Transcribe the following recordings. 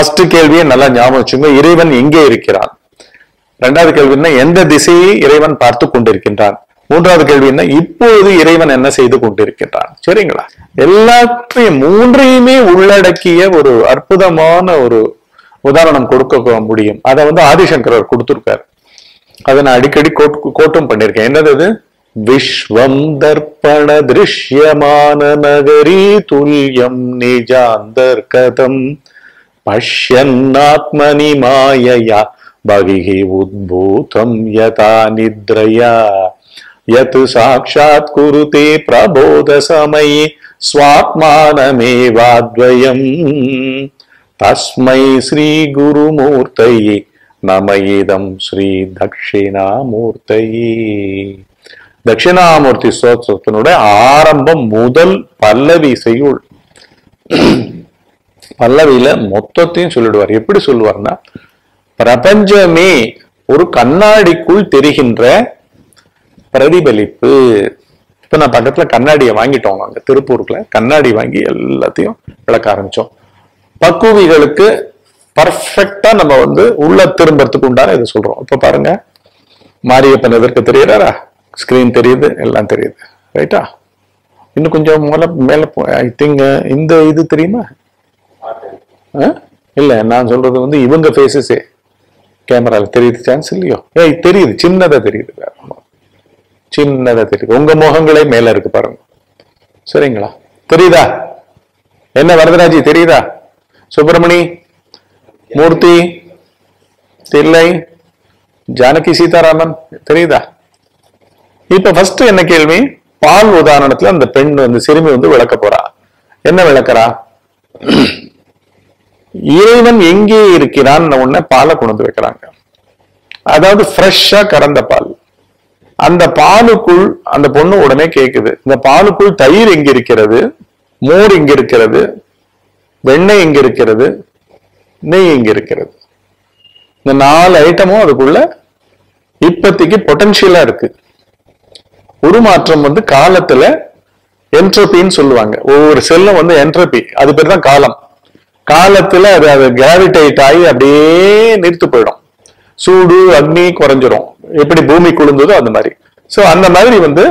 First கேள்வியை நல்லா ஞாபகம் வச்சுங்க இறைவன் எங்கே இருக்கிறான் ரெண்டாவது கேள்வி என்ன எந்த திசையை இறைவன் பார்த்து கொண்டிருக்கின்றான் மூன்றாவது கேள்வி என்ன இப்போது இறைவன் என்ன செய்து கொண்டிருக்கின்றான் சரிங்களா எல்லாத்தையும் மூன்றையுமே உள்ளடக்கிய ஒரு அற்புதமான ஒரு உதாரணம் கொடுக்க முடியும் அதை வந்து ஆதிசங்கரர் கொடுத்திருக்காரு அதை நான் அடிக்கடி கோட்- கோட்டும் பண்ணிருக்கேன் என்னது அது விஸ்வம் தர்ப்பண திருஷ்யமான நகரி துல்யம் நிஜாந்தர் கதம் பஷ்யன்னாத்மனி மாயயா பகிஹி உத்பூதம் யதா நித்ரயா யத் சாட்சாத் குருதே பிரபோத சமயே ஸ்வாத்மானமேவாத்வயம் தஸ்மை ஸ்ரீ குருமூர்த்தயே நம இதம் ஸ்ரீ தட்சிணாமூர்த்தயே தட்சிணாமூர்த்தி ஸ்தோத்திரத்தினுடைய ஆரம்பம் முதல் பல்லவி செய்யுள் பல்லவியில மொத்தத்தையும் சொல்லிடுவார் எப்படி சொல்லுவார்னா பிரபஞ்சமே ஒரு கண்ணாடிக்குள் தெரிகின்ற பிரதிபலிப்பு இப்ப நான் பக்கத்துல கண்ணாடியை வாங்கிட்டோம் அங்க திருப்பூருக்குள்ள கண்ணாடி வாங்கி எல்லாத்தையும் விளக்க ஆரம்பிச்சோம் பக்குவிகளுக்கு பர்ஃபெக்டா நம்ம வந்து உள்ள திரும்பறதுக்கு உண்டான இதை சொல்றோம் இப்ப பாருங்க மாரியப்பன் எதற்கு தெரியறாரா ஸ்கிரீன் தெரியுது எல்லாம் தெரியுது ரைட்டா இன்னும் கொஞ்சம் மேல மேல ஐ திங்க் இந்த இது தெரியுமா ஆ? இல்ல நான் சொல்றது வந்து இவங்க ஃபேஸஸே கேமரால தெரியுது சான்ஸ் இல்லையோ ஏய் தெரியுது சின்னதா தெரியுது வேற ஒண்ணும். சின்னதா தெரியுது உங்க முகங்களே மேல இருக்கு பாருங்க சரிங்களா தெரியுதா என்ன வரதராஜி தெரியுதா சுப்பிரமணி மூர்த்தி தில்லை ஜானகி சீதாராமன் தெரியுதா இப்ப ஃபர்ஸ்ட் என்ன கேள்வி பால் உதாரணத்துல அந்த பெண் வந்து சிறுமி வந்து விளக்க போறா என்ன விளக்குறா இறைவன் எங்கே இருக்கிறான் உடனே பாலை கொண்டு வந்து வைக்கிறாங்க அதாவது ஃப்ரெஷ்ஷா கறந்த பால் அந்த பாலுக்குள் அந்த பொண்ணு உடனே கேக்குது இந்த பாலுக்குள் தயிர் எங்க இருக்கிறது மோர் இங்க இருக்கிறது வெண்ணெய் எங்க இருக்கிறது நெய் எங்க இருக்கிறது இந்த நாலு ஐட்டமும் அதுக்குள்ள இப்போதைக்கு பொட்டன்ஷியலா இருக்கு உருமாற்றம் வந்து காலத்துல என்ட்ரோபின்னு சொல்லுவாங்க ஒவ்வொரு செல்லும் வந்து என்ட்ரோபி அது பேர் தான் காலம் காலத்துல அது அது கிராவிடேட் ஆகி அப்படியே நிறுத்து போயிடும் சூடு அக்னி குறைஞ்சிரும் எப்படி பூமி குளிர்ந்ததோ அந்த மாதிரி சோ அந்த மாதிரி வந்து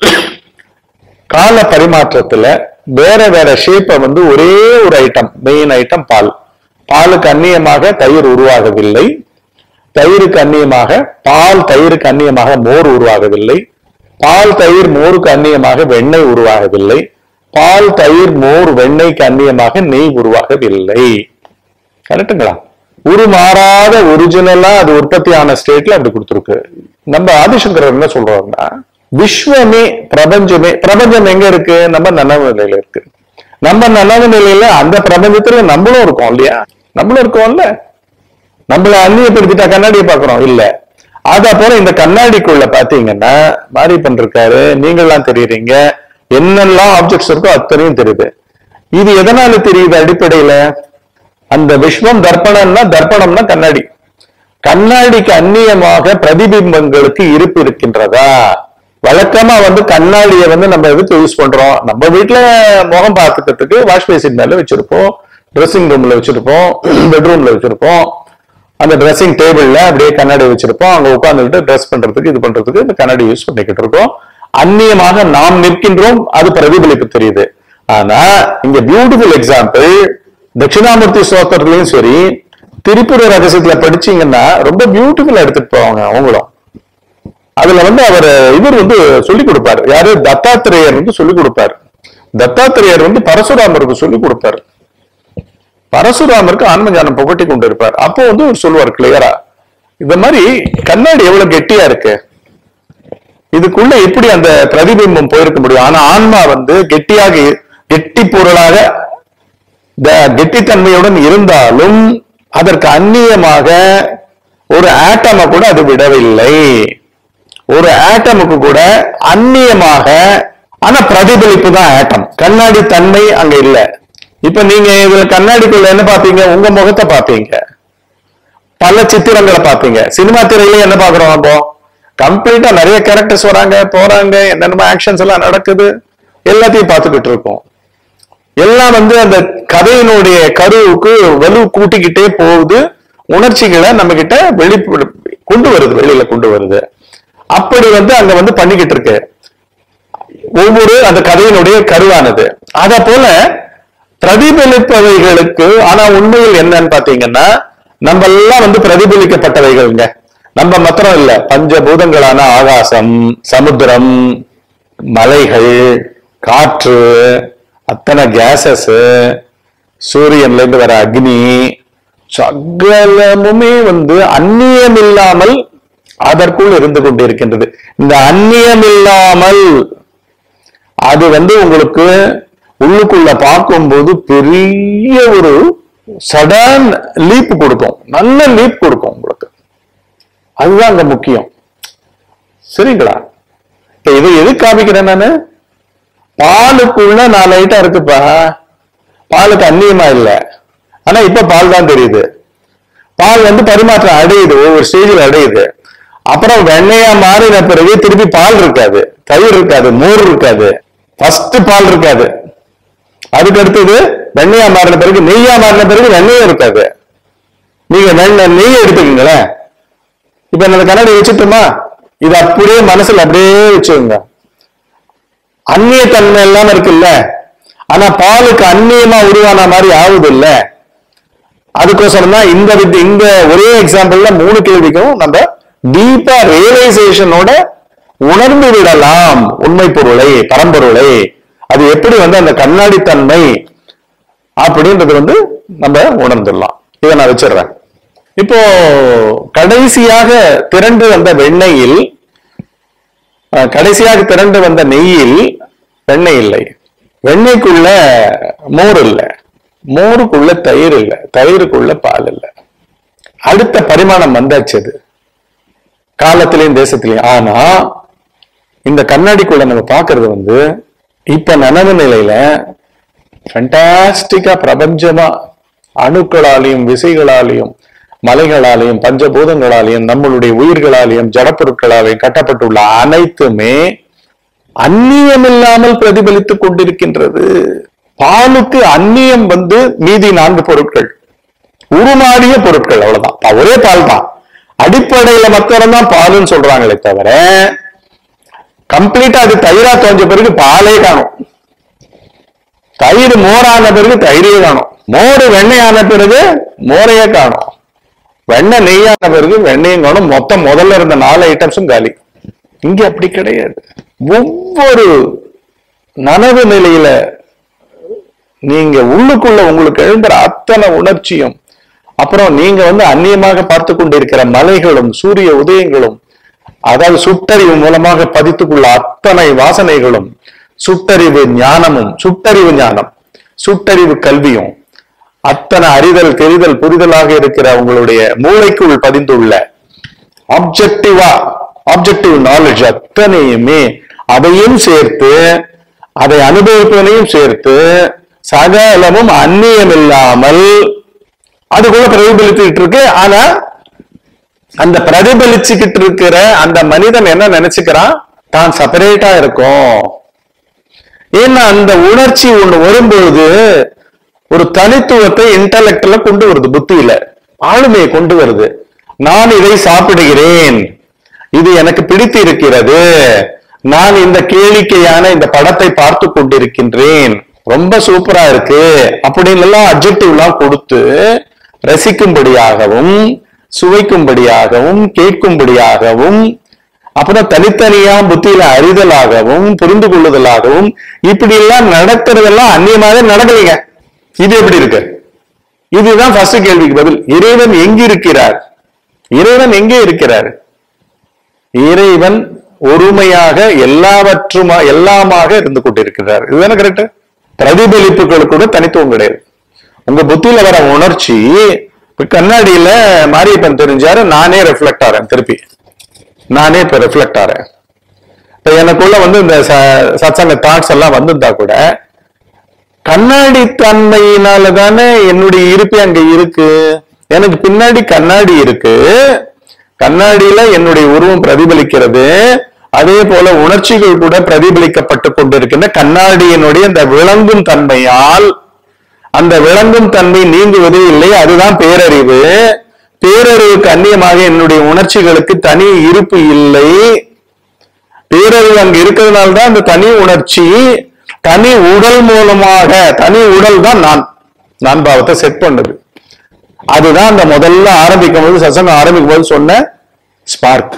கால பரிமாற்றத்துல வேற வேற ஷேப்பை வந்து ஒரே ஒரு ஐட்டம் மெயின் ஐட்டம் பால் பாலுக்கு அந்நியமாக தயிர் உருவாகவில்லை தயிருக்கு அந்நியமாக பால் தயிருக்கு அந்நியமாக மோர் உருவாகவில்லை பால் தயிர் மோருக்கு அந்நியமாக வெண்ணெய் உருவாகவில்லை பால் தயிர் மோர் வெண்ணெய்க்கு அந்நியமாக நெய் உருவாகவில்லை கரெக்டுங்களா உருமாறாத ஒரிஜினலா அது உற்பத்தி ஆன ஸ்டேட்ல அப்படி கொடுத்துருக்கு நம்ம ஆதிசங்கரர் என்ன சொல்றாருன்னா விஸ்வமே பிரபஞ்சமே பிரபஞ்சம் எங்க இருக்கு நம்ம நனவு நிலையில இருக்கு நம்ம நனவு நிலையில அந்த பிரபஞ்சத்துல நம்மளும் இருக்கோம் இல்லையா நம்மளும் இருக்கோம்ல நம்மள அந்நியப்படுத்திட்டா கண்ணாடியை பாக்குறோம் இல்ல அத போல இந்த கண்ணாடிக்குள்ள பாத்தீங்கன்னா மாரி பண்றாரு நீங்கள்லாம் தெரியுறீங்க என்னெல்லாம் ஆப்ஜெக்ட்ஸ் இருக்கோ அத்தனையும் தெரியுது இது எதனால தெரியுது அடிப்படையில அந்த விஸ்வம் தர்ப்பணம்னா தர்ப்பணம்னா கண்ணாடி கண்ணாடிக்கு அந்நியமாக பிரதிபிம்பங்களுக்கு இருப்பு இருக்கின்றதா வழக்கமா வந்து கண்ணாடியை வந்து நம்ம எதுக்கு யூஸ் பண்றோம் நம்ம வீட்டுல முகம் பார்த்துக்கிறதுக்கு வாஷ் பேசின் மேல வச்சிருப்போம் ட்ரெஸ்ஸிங் ரூம்ல வச்சிருப்போம் பெட்ரூம்ல வச்சிருப்போம் அந்த ட்ரெஸ்ஸிங் டேபிள்ல அப்படியே கண்ணாடி வச்சிருப்போம் அங்க உட்கார்ந்துட்டு ட்ரெஸ் பண்றதுக்கு இது பண்றதுக்கு இந்த கண்ணாடி யூஸ் பண்ணிக்கிட்டு இருக்கோம் அந்நியமாக நாம் நிற்கின்றோம் அது பிரதிபலிப்பு தெரியுது ஆனா இங்க பியூட்டிஃபுல் எக்ஸாம்பிள் தட்சிணாமூர்த்தி ஸ்தோத்திரத்திலையும் சரி திருப்புர ரகசியத்துல படிச்சீங்கன்னா ரொம்ப பியூட்டிஃபுல்லா எடுத்துட்டு போவாங்க அவங்களும் அதுல வந்து அவர் இவர் வந்து சொல்லி கொடுப்பாரு யாரு தத்தாத்திரேயர் வந்து சொல்லி கொடுப்பாரு தத்தாத்திரேயர் வந்து பரசுராமருக்கு சொல்லி கொடுப்பாரு பரசுராமருக்கு ஆன்ம ஞானம் புகட்டி கொண்டு இருப்பார் அப்போ வந்து அவர் சொல்லுவார் கிளியரா இந்த மாதிரி கண்ணாடி எவ்வளவு கெட்டியா இருக்கு இதுக்குள்ள எப்படி அந்த பிரதிபிம்பம் போயிருக்க முடியும் ஆனா ஆன்மா வந்து கெட்டியாக கெட்டி பொருளாக த- கெட்டித்தன்மையுடன் இருந்தாலும் அதற்கு அந்நியமாக ஒரு ஆட்டமை கூட அது விடவில்லை ஒரு ஆட்டமுக்கு கூட அந்நியமாக ஆனா பிரதிபலிப்பு தான் ஆட்டம் கண்ணாடி தன்மை அங்க இல்ல இப்ப நீங்க இதுல கண்ணாடிக்குள்ள என்ன பாப்பீங்க உங்க முகத்தை பாப்பீங்க பல சித்திரங்களை பாப்பீங்க சினிமா திரையில என்ன பாக்குறோம் அப்போ கம்ப்ளீட்டா நிறைய கேரக்டர்ஸ் வராங்க போறாங்க என்னென்ன ஆக்ஷன்ஸ் எல்லாம் நடக்குது எல்லாத்தையும் பார்த்துக்கிட்டு இருக்கோம் எல்லாம் வந்து அந்த கதையினுடைய கருவுக்கு வலு கூட்டிக்கிட்டே போகுது உணர்ச்சிகளை நம்ம கிட்ட வெளி கொண்டு வருது வெளியில கொண்டு வருது அப்படி வந்து அங்க வந்து பண்ணிக்கிட்டு இருக்கு ஒவ்வொரு அந்த கதையினுடைய கருவானது அத போல பிரதிபலிப்பவைகளுக்கு ஆனா உண்மையில் என்னன்னு பாத்தீங்கன்னா நம்ம எல்லாம் வந்து பிரதிபலிக்கப்பட்டவைகள்ங்க நம்ம மாத்திரம் இல்ல பஞ்சபூதங்களான ஆகாசம் சமுத்திரம் மலைகள் காற்று அத்தனை கேசஸ் சூரியன்ல இருந்து வர அக்னி சகலமுமே வந்து அந்நியம் இல்லாமல் அதற்குள் இருந்து கொண்டிருக்கின்றது இந்த அந்நியம் இல்லாமல் அது வந்து உங்களுக்கு உள்ளுக்குள்ள பார்க்கும்போது பெரிய ஒரு சடன் லீப் கொடுக்கும் நல்ல லீப் கொடுக்கும் உங்களுக்கு அதுதான் அங்க முக்கியம் சரிங்களா இப்ப இதை எது காமிக்கிறேன் நானு பாலுக்குள்ள நாலு ஐட்டம் இருக்குப்பா பாலுக்கு அந்நியமா இல்ல ஆனா இப்ப பால் தான் தெரியுது பால் வந்து பரிமாற்றம் அடையுது ஒவ்வொரு ஸ்டேஜில் அடையுது அப்புறம் வெண்ணையா மாறின பிறகு திருப்பி பால் இருக்காது தயிர் இருக்காது மோர் இருக்காது ஃபர்ஸ்ட் பால் இருக்காது அதுக்கு அடுத்தது வெண்ணையா மாறின பிறகு நெய்யா மாறின பிறகு வெண்ணையும் இருக்காது நீங்க வெண்ணெய் நெய் எடுத்துக்கீங்களேன் இப்ப இந்த கண்ணாடி வச்சுட்டோமா இது அப்படியே மனசுல அப்படியே வச்சுக்கோங்க அந்நிய தன்மை எல்லாம் இருக்குல்ல ஆனா பாலுக்கு அந்நியமா உருவான மாதிரி ஆகுது இல்ல அதுக்கோசரம் தான் இந்த வித் இந்த ஒரே எக்ஸாம்பிள்ல மூணு கேள்விக்கும் நம்ம டீப்பா ரியலைசேஷனோட உணர்ந்து விடலாம் உண்மை பொருளை பரம்பொருளை அது எப்படி வந்து அந்த கண்ணாடி தன்மை அப்படின்றது வந்து நம்ம உணர்ந்துடலாம் இதை நான் வச்சிடுறேன் இப்போ கடைசியாக திரண்டு வந்த வெண்ணெயில் அஹ், கடைசியாக திரண்டு வந்த நெய்யில் வெண்ணெய் இல்லை வெண்ணெய்க்குள்ள மோர் இல்லை மோருக்குள்ள தயிர் இல்லை தயிருக்குள்ள பால் இல்லை அடுத்த பரிமாணம் வந்தாச்சு அது காலத்திலையும் தேசத்திலையும் ஆனா இந்த கண்ணாடிக்குள்ள நம்ம பார்க்கிறது வந்து இப்ப நனவு நிலையில ஃபண்டாஸ்டிக்கா பிரபஞ்சமா அணுக்களாலையும் விசைகளாலையும் மலைகளாலையும் பஞ்சபூதங்களாலையும் நம்மளுடைய உயிர்களாலையும் ஜடப்பொருட்களாலையும் கட்டப்பட்டுள்ள அனைத்துமே அந்நியம் இல்லாமல் பிரதிபலித்துக் கொண்டிருக்கின்றது பாலுக்கு அந்நியம் வந்து மீதி நான்கு பொருட்கள் உருமாறிய பொருட்கள் அவ்வளவுதான் பா- ஒரே பால் தான் அடிப்படையில மாத்திரம் தான் பாலுன்னு சொல்றாங்களே தவிர கம்ப்ளீட்டா அது தயிரா தோஞ்ச பிறகு பாலே காணும் தயிர் மோரான பிறகு தயிரே காணும் மோர் வெண்ணெயான பிறகு மோரையே காணும் வெண்ணெய் நெய்யான பிறகு வெண்ணையும் காணும் மொத்தம் முதல்ல இருந்த நாலு ஐட்டம்ஸும் காலி இங்க அப்படி கிடையாது ஒவ்வொரு நனவு நிலையில நீங்க உள்ளுக்குள்ள உங்களுக்கு எழும்புற அத்தனை உணர்ச்சியும் அப்புறம் நீங்க வந்து அந்நியமாக பார்த்து கொண்டிருக்கிற மலைகளும் சூரிய உதயங்களும் அதாவது சுட்டறிவு மூலமாக பதித்துக்குள்ள அத்தனை வாசனைகளும் சுட்டறிவு ஞானமும் சுட்டறிவு ஞானம் சுட்டறிவு கல்வியும் அத்தனை அறிதல் தெரிதல் புரிதலாக இருக்கிற உங்களுடைய மூளைக்குள் பதிந்துள்ள ஆப்ஜெக்டிவா ஆப்ஜெக்டிவ் நாலேஜ் அத்தனையுமே அதையும் சேர்த்து அதை அனுபவிப்பதையும் சேர்த்து சகலமும் அந்நியம் இல்லாமல் அதுக்குள்ள பிரதிபலித்துக்கிட்டு இருக்கு ஆனா அந்த பிரதிபலிச்சுக்கிட்டு இருக்கிற அந்த மனிதன் என்ன நினைச்சுக்கிறான் தான் செப்பரேட்டா இருக்கும் ஏன்னா அந்த உணர்ச்சி ஒண்ணு வரும்பொழுது ஒரு தனித்துவத்தை இன்டலெக்ட்ல கொண்டு வருது புத்தியில ஆளுமையை கொண்டு வருது நான் இதை சாப்பிடுகிறேன் இது எனக்கு பிடித்து இருக்கிறது நான் இந்த கேளிக்கையான இந்த படத்தை பார்த்து கொண்டிருக்கின்றேன் ரொம்ப சூப்பரா இருக்கு அப்படின்னு எல்லாம் அப்ஜெக்டிவ் எல்லாம் கொடுத்து ரசிக்கும்படியாகவும் சுவைக்கும்படியாகவும் கேட்கும்படியாகவும் அப்புறம் தனித்தனியா புத்தியில அறிதலாகவும் புரிந்து கொள்ளுதலாகவும் இப்படி எல்லாம் நடக்கிறதெல்லாம் அந்நியமாக நடக்கலைங்க இது எப்படி இருக்கு இதுதான் ஃபர்ஸ்ட் கேள்விக்கு பதில் இறைவன் எங்க இருக்கிறார் இறைவன் எங்கே இருக்கிறார் இறைவன் ஒருமையாக எல்லாவற்றுமா எல்லாமாக இருந்து கொண்டிருக்கிறார் இதுதானே கரெக்ட் பிரதிபலிப்புகளுக்கு கூட தனித்துவம் கிடையாது உங்க புத்தியில வர உணர்ச்சி இப்ப கண்ணாடியில மாரியப்பன் தெரிஞ்சாரு நானே ரிஃப்ளெக்ட் ஆறேன் திருப்பி நானே இப்ப ரிஃப்ளெக்ட் ஆறேன் இப்ப எனக்குள்ள வந்து இந்த ச- சத்சங்க தாட்ஸ் எல்லாம் வந்திருந்தா கூட கண்ணாடி தன்மையினால தானே என்னுடைய இருப்பே அங்க இருக்கு எனக்கு பின்னாடி கண்ணாடி இருக்கு கண்ணாடியில என்னுடைய உருவம் பிரதிபலிக்கிறது அதே போல உணர்ச்சிகள் கூட பிரதிபலிக்கப்பட்டு கொண்டிருக்கின்ற கண்ணாடியினுடைய இந்த விளங்கும் தன்மையால் அந்த விளங்கும் தன்மை நீங்குவதே இல்லை அதுதான் பேரறிவு பேரறிவுக்கு அந்நியமாக என்னுடைய உணர்ச்சிகளுக்கு தனி இருப்பு இல்லை பேரறிவு அங்க இருக்கிறதுனால தான் அந்த தனி உணர்ச்சி தனி உடல் மூலமாக தனி உடல் தான் நான் நான் பாவத்தை செட் பண்ணுது அதுதான் அந்த முதல்ல ஆரம்பிக்கும் போது சசங்கம் ஆரம்பிக்கும் போது சொன்ன ஸ்பார்க்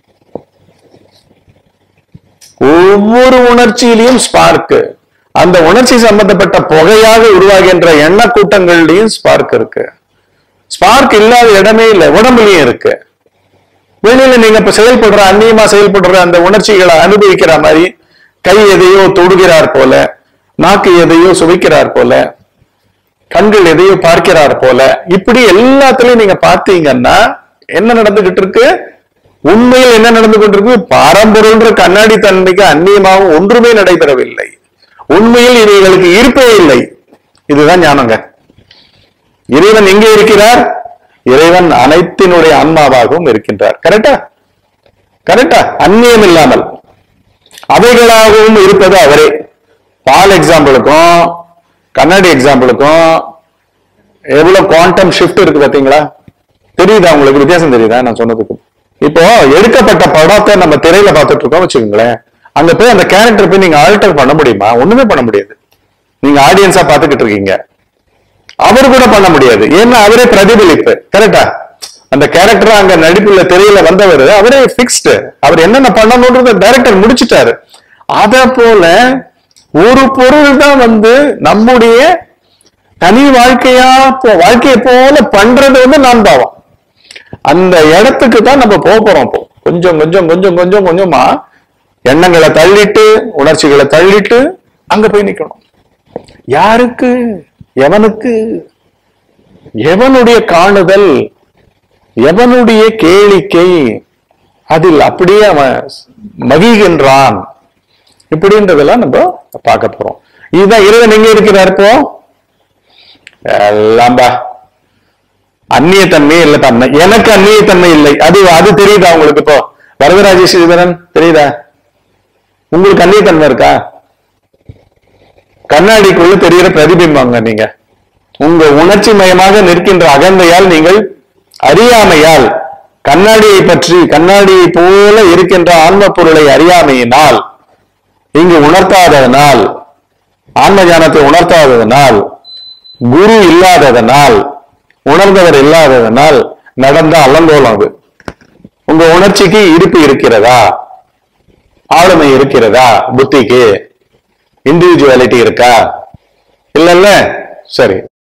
ஒவ்வொரு உணர்ச்சியிலையும் ஸ்பார்க் அந்த உணர்ச்சி சம்பந்தப்பட்ட புகையாக உருவாகின்ற எண்ண கூட்டங்கள்லயும் ஸ்பார்க் இருக்கு ஸ்பார்க் இல்லாத இடமே இல்லை உடம்புலயும் இருக்கு வெளியில நீங்க இப்ப செயல்படுற அந்நியமா செயல்படுற அந்த உணர்ச்சிகளை அனுபவிக்கிற மாதிரி கை எதையோ தொடுகிறார் போல நாக்கு எதையோ சுவைக்கிறார் போல கண்கள் எதையோ பார்க்கிறார் போல இப்படி எல்லாத்துலயும் நீங்க பார்த்தீங்கன்னா என்ன நடந்துகிட்டு இருக்கு உண்மையில் என்ன நடந்து கொண்டிருக்கு பாரம்பரியன்ற கண்ணாடி தன்மைக்கு அந்நியமாகவும் ஒன்றுமே நடைபெறவில்லை உண்மையில் இவைகளுக்கு இருப்பே இல்லை இதுதான் ஞானங்க இறைவன் எங்கே இருக்கிறார் இறைவன் அனைத்தினுடைய ஆன்மாவாகவும் இருக்கின்றார் கரெக்டா கரெக்டா அந்நியம் இல்லாமல் அவைகளாகவும் இருப்பது அவரே பால் எக்ஸாம்பிளுக்கும் கண்ணாடி எக்ஸாம்பிளுக்கும் எவ்வளவு குவாண்டம் ஷிஃப்ட் இருக்கு பாத்தீங்களா தெரியுதா உங்களுக்கு வித்தியாசம் தெரியுதா நான் சொன்னதுக்கு இப்போ எடுக்கப்பட்ட படத்தை நம்ம திரையில பார்த்துட்டு இருக்கோம் வச்சுக்கோங்களேன் அங்க போய் அந்த கேரக்டர் போய் நீங்க ஆல்டர் பண்ண முடியுமா ஒண்ணுமே பண்ண முடியாது நீங்க ஆடியன்ஸா பார்த்துக்கிட்டு இருக்கீங்க அவர் கூட பண்ண முடியாது ஏன்னா அவரே பிரதிபலிப்பு கரெக்டா அந்த கேரக்டர் அங்க நடிப்புல திரையில வந்தவர் அவரே பிக்ஸ்டு அவர் என்னென்ன பண்ணணும்ன்றத டைரக்டர் முடிச்சிட்டாரு அத போல ஒரு பொருள் தான் வந்து நம்முடைய தனி வாழ்க்கையா போ- வாழ்க்கையை போல பண்றது வந்து நான் பாவம் அந்த இடத்துக்கு தான் நம்ம போக போறோம் இப்போ கொஞ்சம் கொஞ்சம் கொஞ்சம் கொஞ்சம் கொஞ்சமா எண்ணங்களை தள்ளிட்டு உணர்ச்சிகளை தள்ளிட்டு அங்க போய் நிக்கணும் யாருக்கு எவனுக்கு எவனுடைய காணுதல் எவனுடைய கேளிக்கை அதில் அப்படியே அவன் மகிழ்கின்றான் இப்படின்றதெல்லாம் நம்ம பார்க்க போறோம் இதுதான் இறைவன் எங்க இருக்கிறார் இப்போ எல்லாம்பா அந்நியத்தன்மை இல்லை தன்மை எனக்கு அந்நியத்தன்மை இல்லை அது அது தெரியுதா உங்களுக்கு இப்போ வரதராஜ ஸ்ரீதரன் தெரியுதா உங்களுக்கு அந்நியத்தன்மை இருக்கா கண்ணாடிக்குள்ள தெரிகிற பிரதிபிம்பங்க நீங்க உங்க உணர்ச்சி மயமாக நிற்கின்ற அகந்தையால் நீங்கள் அறியாமையால் கண்ணாடியை பற்றி கண்ணாடியை போல இருக்கின்ற ஆன்ம பொருளை அறியாமையினால் இங்கு உணர்த்தாததனால் ஆன்ம ஞானத்தை உணர்த்தாததனால் குரு இல்லாததனால் உணர்ந்தவர் இல்லாததனால் நடந்த அலங்கோலம் அது உங்க உணர்ச்சிக்கு இருப்பு இருக்கிறதா ஆளுமை இருக்கிறதா புத்திக்கு இண்டிவிஜுவாலிட்டி இருக்கா இல்லல்ல சரி